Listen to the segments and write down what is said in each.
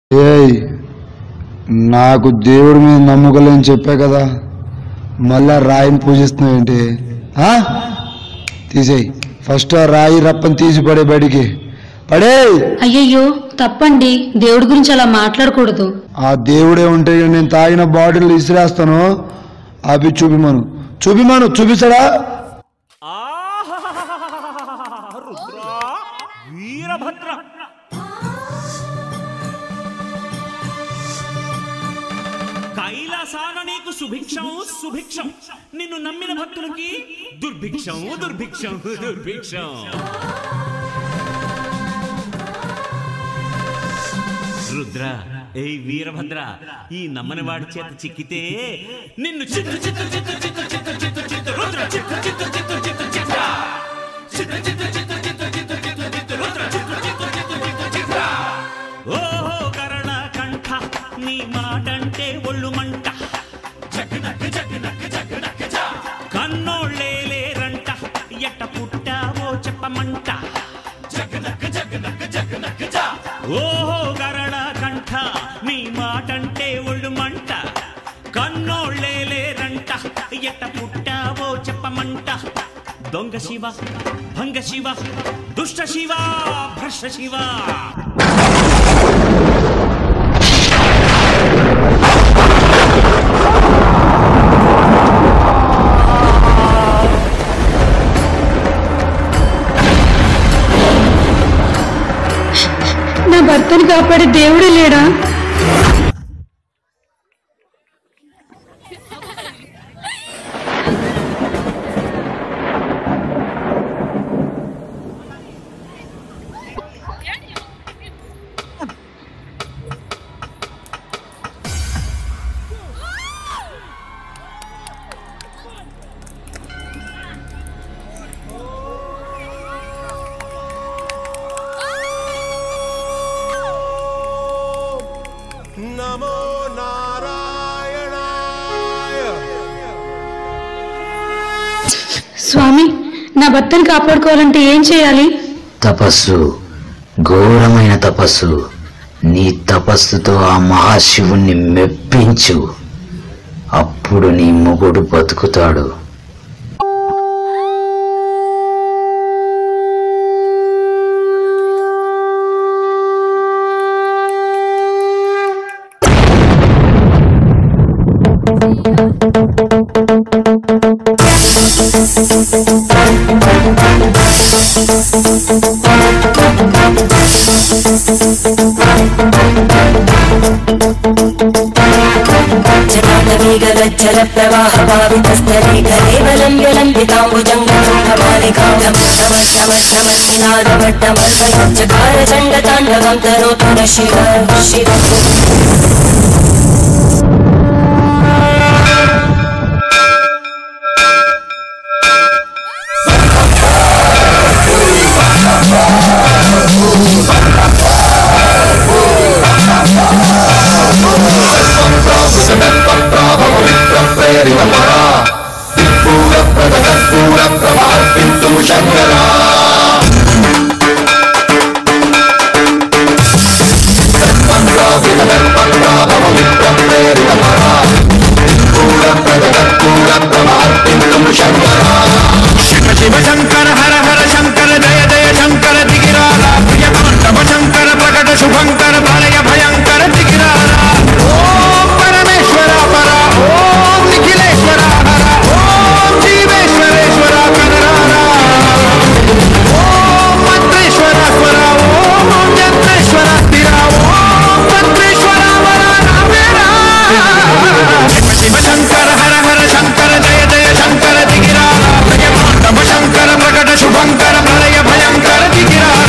ఏయ్ నాకు దేవుడి మీద నమ్మకలేని చెప్పా కదా మళ్ళా రాయిని పూజిస్తున్నావు ఏంటి ఆ? తీసేయ్ ఫస్ట్ ఆ రాయి రప్పని తీసి పడే బయటికి పడే అయ్యయ్యో తప్పండి దేవుడి గురించి అలా మాట్లాడకూడదు ఆ దేవుడే ఉంటే నేను తాగిన బాటిల్ ఇసిరేస్తాను అవి చూపిమను చూపిమను చూపిస్తాడా రుద్రా వీరభద్ర కైలాసాన నీకు సుభిక్షం సుభిక్షం నిన్ను నమ్మిన భక్తులకి దుర్భిక్షం దుర్భిక్షం దుర్భిక్షం రుద్ర ఏ వీరభద్ర ఈ నమ్మని వాడి చేత చిక్కితే నిన్ను చిత్తు చిత్తు చిత్తు చిత్తు చిత్తు చిత్తు చిత్తు రుద్ర చిత్తు చిత్తు చిత్తు చిత్తు చిత్త చిత్తు చిత్తు చిత్తు చిత్తు చిత్తు చిత్తు చిత్తు రుద్ర చిత్తు చిత్తు చిత్తు చిత్తు చిత్త ఓహో కరణ కంఠ నీ మాటంటే ఒళ్ళు మంట జగనక్క జగనక్క జగనక్క జ. కన్నోళ్ళే లేరంట ఎట్ట పుట్టావో చెప్పమంట జగనక్క జగనక్క జగనక్క జ. ఓహో గరళ కంఠ నీ మాటంటే ఒళ్ళు మంట కన్నోళ్ళే లేరంట ఎట్ట పుట్టావో చెప్పమంట దొంగ శివ భంగ శివ దుష్ట శివ భ్రష్ట శివ నా భర్తని కాపాడే దేవుడే లేడా నమో నారాయణాయ స్వామి నా భర్తని కాపాడుకోవాలంటే ఏం చేయాలి తపస్సు ఘోరమైన తపస్సు నీ తపస్సుతో ఆ మహాశివుణ్ణి మెప్పించు అప్పుడు నీ మొగుడు బతుకుతాడు జగద్వేగలజ్జల ప్రవాహ పావితస్థలే కేవలం విలంబితాంబుజంగమస్సమస్సమస్సమస్సినాదవట్టమల్పయోచ్చకార చండతాండవం తరోతు న శివ శివ శివ శివ శంకర హర హర శంకర జయ జయ శంకర దిగిరాల ప్రియ తాండవ శంకర ప్రకట శుభంకర ప్రళయ భయంకర దిగిరాల ఓం పరమేశ్వర పర ఓం నిఖిలేశ్వర హర ఓం జీవేశ్వరేశ్వర కనరార ఓం మంత్రేశ్వర స్వర ఓం జంత్రేశ్వర స్థిర ఓం మంత్రేశ్వర వర రామేరా శివ శివ శంకర హర హర శంకర జయ జయ శంకర దిగిరాల ప్రియ తాండవ శంకర ప్రకట శుభంకర ప్రళయ భయంకర దిగిరాల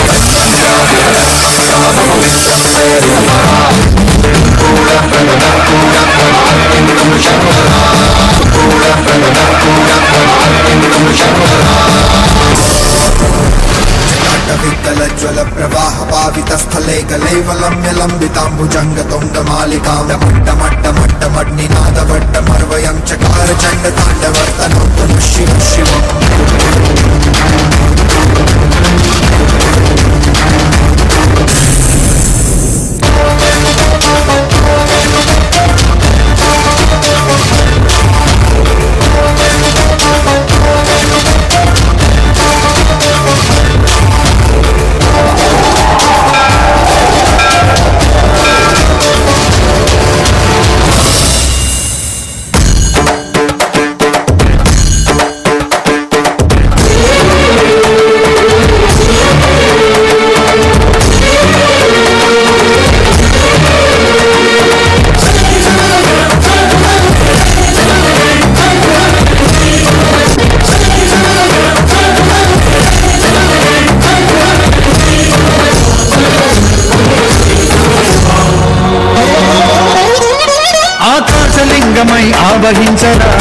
విత్తలజ్వల ప్రవాహ పావిత స్థలే కలైవలమ్య లంబితాంబుజంగ తొండమాలికాం మట్ట మట్ట మట్ట మడ్నినాద వట్ట మర్వయం చకార చండ తాండవర్తనోత్తమ శివ శివం ఓం లింగమై ఆవహించరా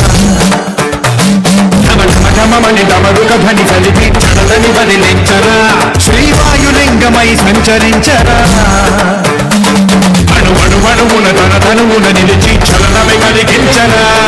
ఢమ ఢమ ఢమమని డమరుక ధ్వని కలిపి చడలని బదిలించరా శ్రీవాయులింగమై సంచరించరా అణు అణు అణువున తన తనువున నిలిచి చలనమై కలిగించరా